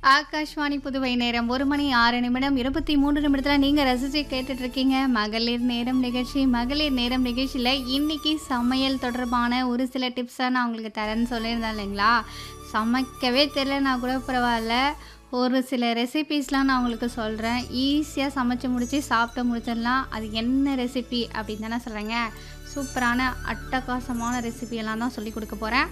ஆகாஷ்வாணி புதுவை நேரம் ஒரு மணி ஆறு நிமிடம் இருபத்தி மூன்று நிமிடத்தில் நீங்கள் ரசித்து கேட்டுட்டு இருக்கீங்க மகளிர் நேரம் நிகழ்ச்சி மகளிர் நேரம் நிகழ்ச்சியில் இன்னைக்கு சமையல் தொடர்பான ஒரு சில டிப்ஸை நான் உங்களுக்கு தரேன்னு சொல்லியிருந்தேன் இல்லைங்களா சமைக்கவே தெரியலனா கூட பரவாயில்ல ஒரு சில ரெசிபீஸ்லாம் நான் உங்களுக்கு சொல்கிறேன் ஈஸியாக சமைச்சு முடித்து சாப்பிட்டு முடிச்சிடலாம் அது என்ன ரெசிபி அப்படின்னு தானே சொல்கிறேங்க சூப்பரான அட்டகாசமான ரெசிபியெல்லாம் தான் சொல்லி கொடுக்க போகிறேன்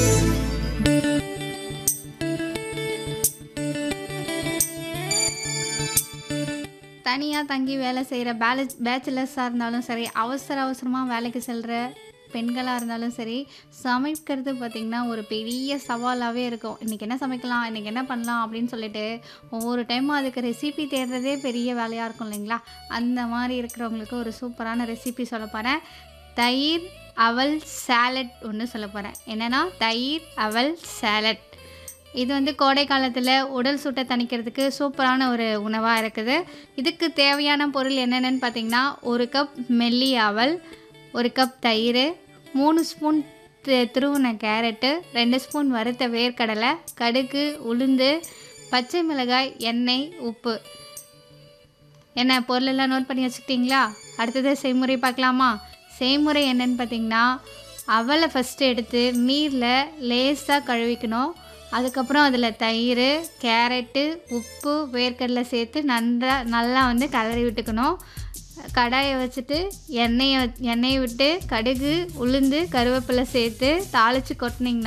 தனியாக தங்கி வேலை செய்கிற பேல பேச்சுலர்ஸாக இருந்தாலும் சரி அவசர அவசரமாக வேலைக்கு செல்கிற பெண்களாக இருந்தாலும் சரி சமைக்கிறது பார்த்திங்கன்னா ஒரு பெரிய சவாலாகவே இருக்கும் இன்றைக்கி என்ன சமைக்கலாம் இன்றைக்கி என்ன பண்ணலாம் அப்படின்னு சொல்லிட்டு ஒவ்வொரு டைமும் அதுக்கு ரெசிபி தேடுறதே பெரிய வேலையாக இருக்கும் இல்லைங்களா அந்த மாதிரி இருக்கிறவங்களுக்கு ஒரு சூப்பரான ரெசிபி சொல்ல போகிறேன் தயிர் அவல் சேலட் ஒன்று சொல்ல போகிறேன் என்னென்னா தயிர் அவல் சேலட் இது வந்து கோடை காலத்தில் உடல் சூட்டை தணிக்கிறதுக்கு சூப்பரான ஒரு உணவாக இருக்குது இதுக்கு தேவையான பொருள் என்னென்னு பார்த்தீங்கன்னா ஒரு கப் மெல்லி அவல் ஒரு கப் தயிர் மூணு ஸ்பூன் தி- துருவின கேரட்டு ரெண்டு ஸ்பூன் வறுத்த வேர்க்கடலை கடுகு உளுந்து பச்சை மிளகாய் எண்ணெய் உப்பு என்ன பொருளெல்லாம் நோட் பண்ணி வச்சுக்கிட்டிங்களா அடுத்தது செய்முறை பார்க்கலாமா செய்முறை என்னன்னு பார்த்தீங்கன்னா அவலை ஃபஸ்ட்டு எடுத்து நீரில் லேசாக கழுவிக்கணும் அதுக்கப்புறம் அதில் தயிர் கேரட்டு உப்பு வேர்க்கடலை சேர்த்து நன்றா நல்லா வந்து கலரி விட்டுக்கணும் கடாயை வச்சுட்டு எண்ணெயை எண்ணெயை விட்டு கடுகு உளுந்து கருவேப்பிலை சேர்த்து தாளித்து கொட்டினீங்கன்னா